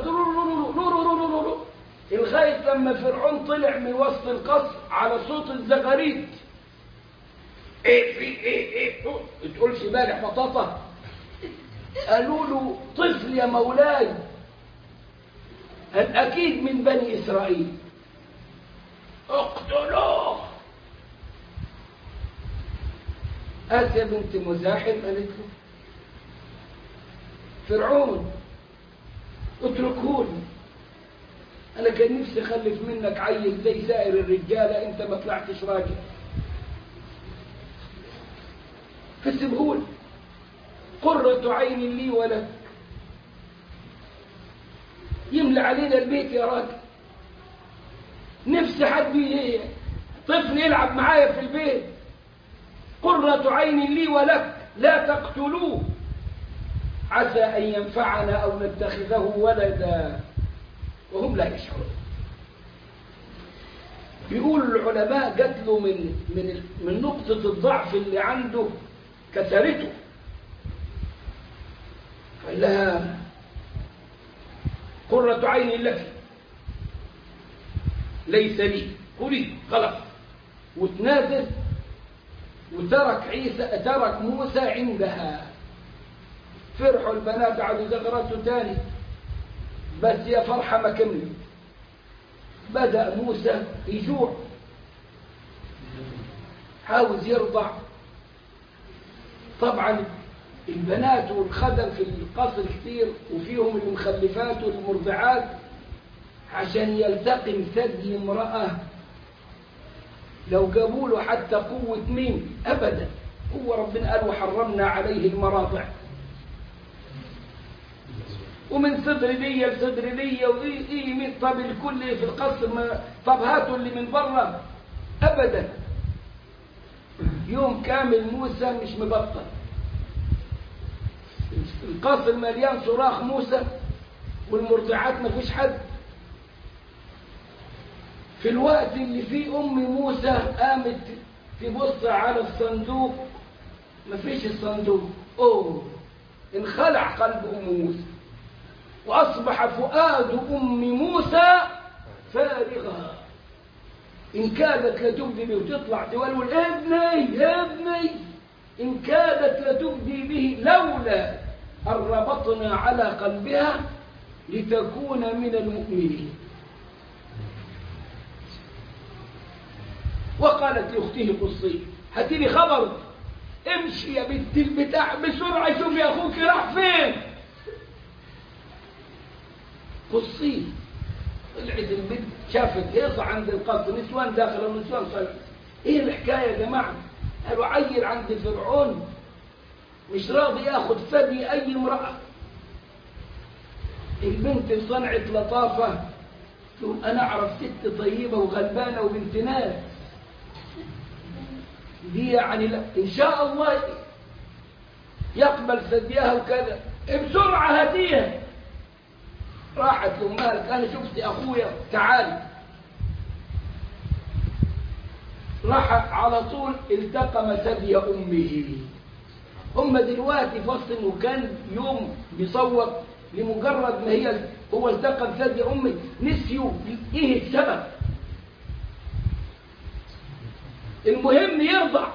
لغاية لما فرعون طلع من وسط القصر على صوت الزغاريت ايه في ايه ايه أوه، تقولش بالح بطاطا قالوا له طفل يا مولاي قال اكيد من بني اسرائيل اقتلوه آسيا بنت مزاحم قالت له فرعون اتركوني أنا كان نفسي أخلف منك عيل زي سائر الرجالة أنت ما طلعتش راجل فسيبهولي قرة عين لي ولك يملى علينا البيت يا راجل نفسي حد ي- طفل يلعب معايا في البيت قرة عين لي ولك لا تقتلوه عسى أن ينفعنا أو نتخذه ولدا وهم لا يشعرون بيقول العلماء جات له من من من نقطة الضعف اللي عنده كسرته قال لها قرة عين لك ليس لي قولي خلاص وتنازل وترك عيسى ترك موسى عندها فرحوا البنات قعدوا زغرته تاني بس يا فرحة ما كملت بدأ موسى يجوع عاوز يرضع طبعا البنات والخدم في القصر كتير وفيهم المخلفات والمرضعات عشان يلتقم ثدي امرأة لو جابوا له حتى قوة مين أبدا هو ربنا قال وحرمنا عليه المراضع ومن صدر ليا لصدر ليا وإيه إيه مين طب الكل في القصر ما طب هاتوا اللي من بره أبدا يوم كامل موسى مش مبطل القصر مليان صراخ موسى والمرضعات ما فيش حد في الوقت اللي فيه أم موسى قامت تبص على الصندوق ما فيش الصندوق أوه انخلع قلب أم موسى وأصبح فؤاد أم موسى فارغا إن كادت لتبدي به وتطلع تولول ابني ابني إن كادت لتبدي به لولا أن ربطنا على قلبها لتكون من المؤمنين وقالت لأخته قصي هاتي لي خبر امشي يا بنت البتاع بسرعة شوف يا أخوك راح فين قصي طلعت البنت شافت هيصة عند القصر نسوان داخل ونسوان صار ايه الحكاية يا جماعة قالوا عيل عند فرعون مش راضي ياخد ثدي اي امرأة البنت صنعت لطافة تقول انا اعرف ست طيبة وغلبانة وبنت ناس دي يعني لا ان شاء الله يقبل ثديها وكذا بسرعة هديها راحت لأمها قالت أنا شفت أخويا تعالي راح على طول التقم ثدي أمه هم دلوقتي فصل إنه كان يوم بيصوت لمجرد ما هي هو التقم ثدي أمه نسيوا إيه السبب المهم يرضع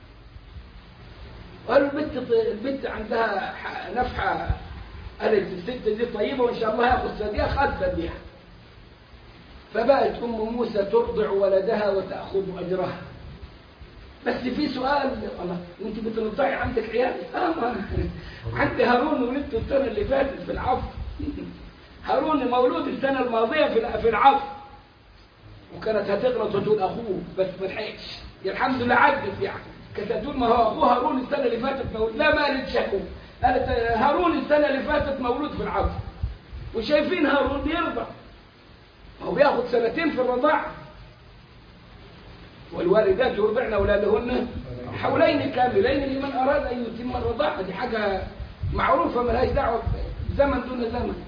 قالوا البنت البنت عندها نفحه قالت الست دي طيبة وإن شاء الله ياخذ ثديها خد ثديها فبقت أم موسى ترضع ولدها وتأخذ أجرها بس في سؤال الله انت بترضعي عندك عيال اه ما عندي هارون ولدته السنه اللي فاتت في العصر هارون مولود السنه الماضيه في في العصر وكانت هتغلط وتقول اخوه بس ما لحقش يا الحمد لله عدت يعني كانت هتقول ما هو ابوه هارون السنه اللي فاتت مولود لا ما قالت شكو قالت هارون السنه اللي فاتت مولود في العصر وشايفين هارون بيرضع هو بياخد سنتين في الرضاعه والوالدات يرضعن اولادهن حولين كاملين لمن اراد ان يتم الرضاعه دي حاجه معروفه ملهاش دعوه زمن دون زمن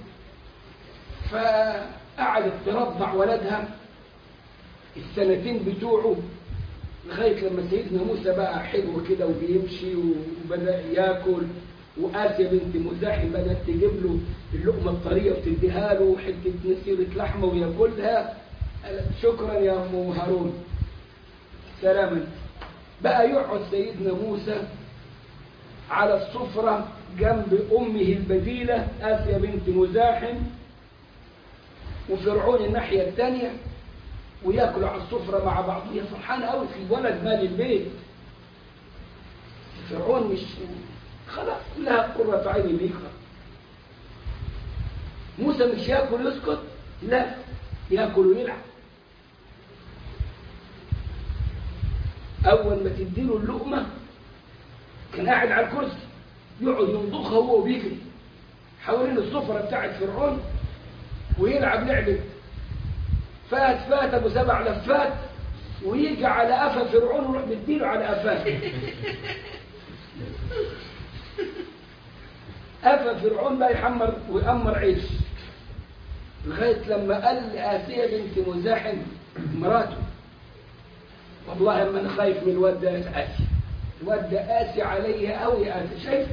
فقعدت ترضع ولدها السنتين بتوعه لغاية لما سيدنا موسى بقى حلو كده وبيمشي وبدأ ياكل وآسيا بنت مزاحم بدأت تجيب له اللقمة الطرية وتديها له حتة نسيرة لحمة وياكلها قالت شكرا يا أم هارون سلاما بقى يقعد سيدنا موسى على السفرة جنب أمه البديلة آسيا بنت مزاحم وفرعون الناحية الثانية وياكلوا على السفرة مع بعض هي فرحانة قوي في ولد مال البيت فرعون مش خلاص لها قرة عين ليك موسى مش ياكل يسكت لا ياكل ويلعب أول ما تديله اللقمة كان قاعد على الكرسي يقعد ينضخها هو وبيجري حوالين السفرة بتاعت فرعون ويلعب لعبة فات فات ابو سبع لفات ويجي على قفا فرعون ويروح مديله على قفاه قفا فرعون بقى يحمر ويأمر عيش لغاية لما قال لآسية بنت مزاحم مراته والله اما انا خايف من الواد ده آسي الواد ده آسي عليا قوي يا آسي شايف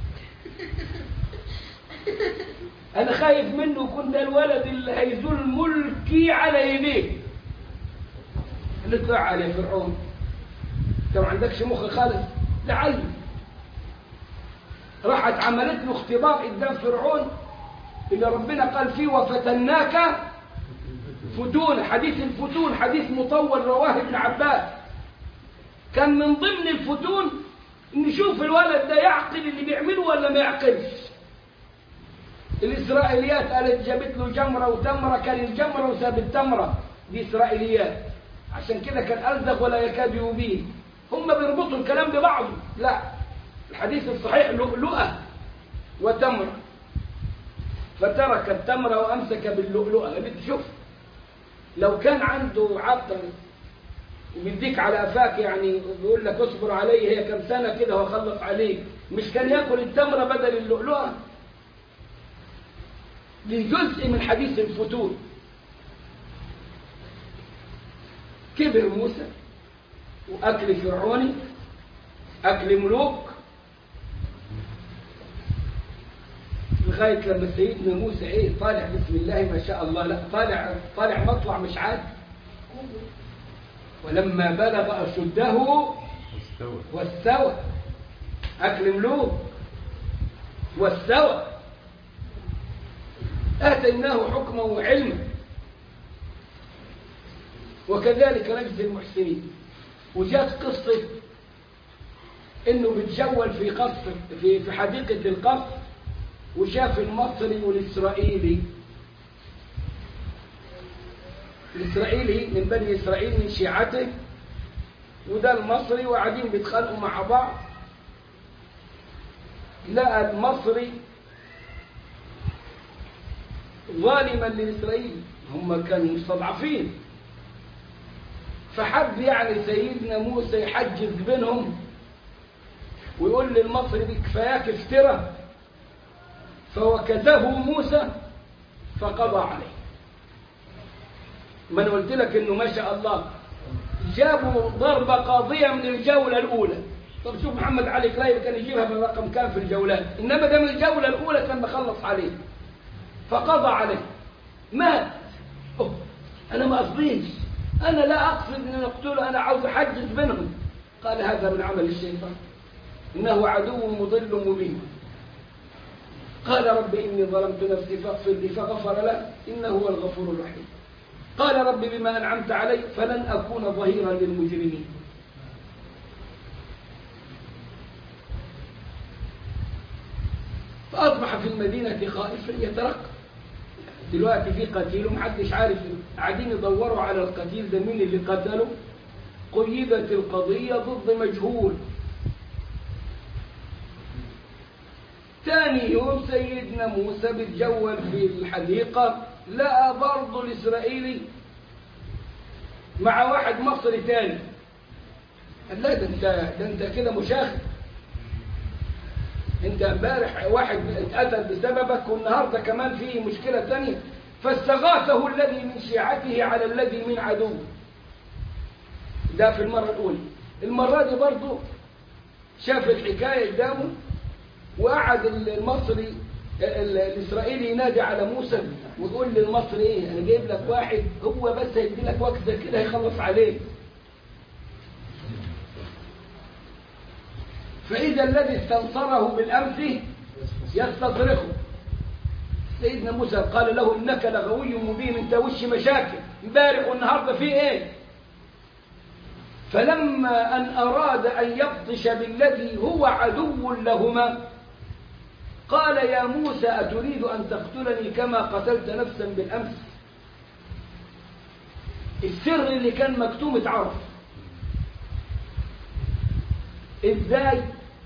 انا خايف منه يكون ده الولد اللي هيزول ملكي على يديه اللي طلع عليه فرعون انت ما عندكش مخ خالص ده عيل راحت عملت له اختبار قدام فرعون اللي ربنا قال فيه وفتناك فتون حديث الفتون حديث مطول رواه ابن عباس كان من ضمن الفتون نشوف الولد ده يعقل اللي بيعمله ولا ما يعقلش الإسرائيليات قالت جابت له جمرة وتمرة كان الجمرة وساب التمرة دي إسرائيليات عشان كده كان ألزغ ولا يكاد يبين هم بيربطوا الكلام ببعضه لا الحديث الصحيح لؤلؤة وتمرة فترك التمرة وأمسك باللؤلؤة بتشوف لو كان عنده عقل وبيديك على قفاك يعني بيقول لك اصبر علي هي كم سنة كده وأخلص عليك مش كان ياكل التمرة بدل اللؤلؤة دي جزء من حديث الفتور كبر موسى وأكل فرعوني أكل ملوك لغاية لما سيدنا موسى إيه طالع بسم الله ما شاء الله لا طالع طالع مطلع مش عاد ولما بلغ أشده استوى واستوى أكل ملوك واستوى آتيناه حكما وعلما وكذلك نجزي المحسنين وجاءت قصة انه بتجول في قصر في في حديقة القصر وشاف المصري والاسرائيلي الاسرائيلي من بني اسرائيل من شيعته وده المصري وقاعدين بيتخانقوا مع بعض لقى المصري ظالما لإسرائيل هم كانوا مستضعفين فحب يعني سيدنا موسى يحجز بينهم ويقول للمصري دي كفاياك افترى فوكزه موسى فقضى عليه ما انا قلت لك انه ما شاء الله جابوا ضربة قاضية من الجولة الأولى طب شوف محمد علي كلايب كان يجيبها بالرقم كام في الجولات إنما ده من الجولة الأولى كان بخلص عليه فقضى عليه مات أوه. أنا ما أقصديش أنا لا أقصد أن نقتله أنا عاوز أحجز بينهم قال هذا من عمل الشيطان إنه عدو مضل مبين قال رب إني ظلمت نفسي فاغفر لي فغفر له إنه هو الغفور الرحيم قال رب بما أنعمت علي فلن أكون ظهيرا للمجرمين فأصبح في المدينة خائفا يترقب دلوقتي في قتيل ومحدش عارف قاعدين يدوروا على القتيل ده مين اللي قتله قيدت القضية ضد مجهول ثاني يوم سيدنا موسى بيتجول في الحديقة لقى برضه الإسرائيلي مع واحد مصري تاني قال لا ده انت ده انت كده مشاغب انت امبارح واحد اتقتل بسببك والنهارده كمان في مشكله ثانيه فاستغاثه الذي من شيعته على الذي من عدوه ده في المره الاولى المره دي برضه شاف الحكايه قدامه وقعد المصري ال- الاسرائيلي ينادي على موسى ويقول للمصري ايه انا جايب لك واحد هو بس هيدي لك وقت كده هيخلص عليه فإذا الذي استنصره بالأمس يستصرخه سيدنا موسى قال له إنك لغوي مبين أنت وش مشاكل امبارح والنهارده في إيه فلما أن أراد أن يبطش بالذي هو عدو لهما قال يا موسى أتريد أن تقتلني كما قتلت نفسا بالأمس السر اللي كان مكتوم اتعرف ازاي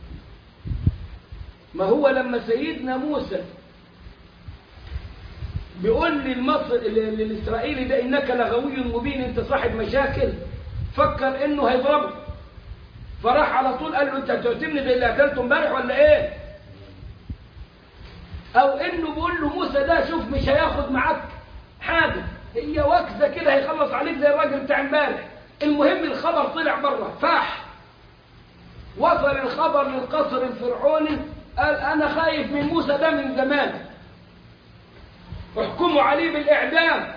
ما هو لما سيدنا موسى بيقول للمصر للاسرائيلي ده انك لغوي مبين انت صاحب مشاكل فكر انه هيضربه فراح على طول قال له انت هتقتلني زي اللي قتلته امبارح ولا ايه او انه بيقول له موسى ده شوف مش هياخد معاك حاجه هي وكزه كده هيخلص عليك زي الراجل بتاع امبارح المهم الخبر طلع بره فاح وصل الخبر للقصر الفرعوني قال انا خايف من موسى ده من زمان احكموا عليه بالاعدام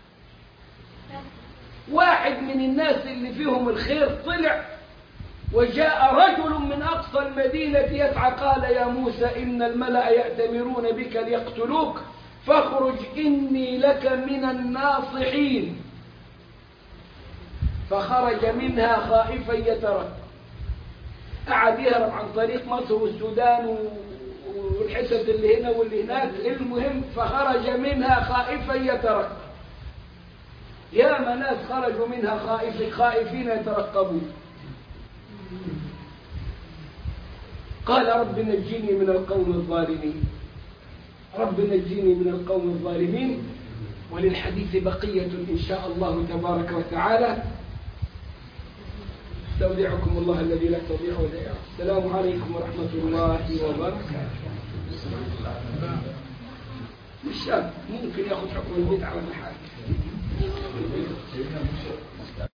واحد من الناس اللي فيهم الخير طلع وجاء رجل من أقصى المدينة يسعى قال يا موسى إن الملأ يأتمرون بك ليقتلوك فاخرج إني لك من الناصحين فخرج منها خائفا يترقب قعد يهرب عن طريق مصر والسودان و- والحتت اللي هنا واللي هناك المهم فخرج منها خائفا يترقب يا ناس خرجوا منها خائف خائفين يترقبون قال رب نجيني من القوم الظالمين رب نجيني من القوم الظالمين وللحديث بقية إن شاء الله تبارك وتعالى استودعكم الله الذي لا تضيع ودائعه السلام عليكم ورحمة الله وبركاته الشاب ممكن ياخذ حكم البدعة ولا حاجة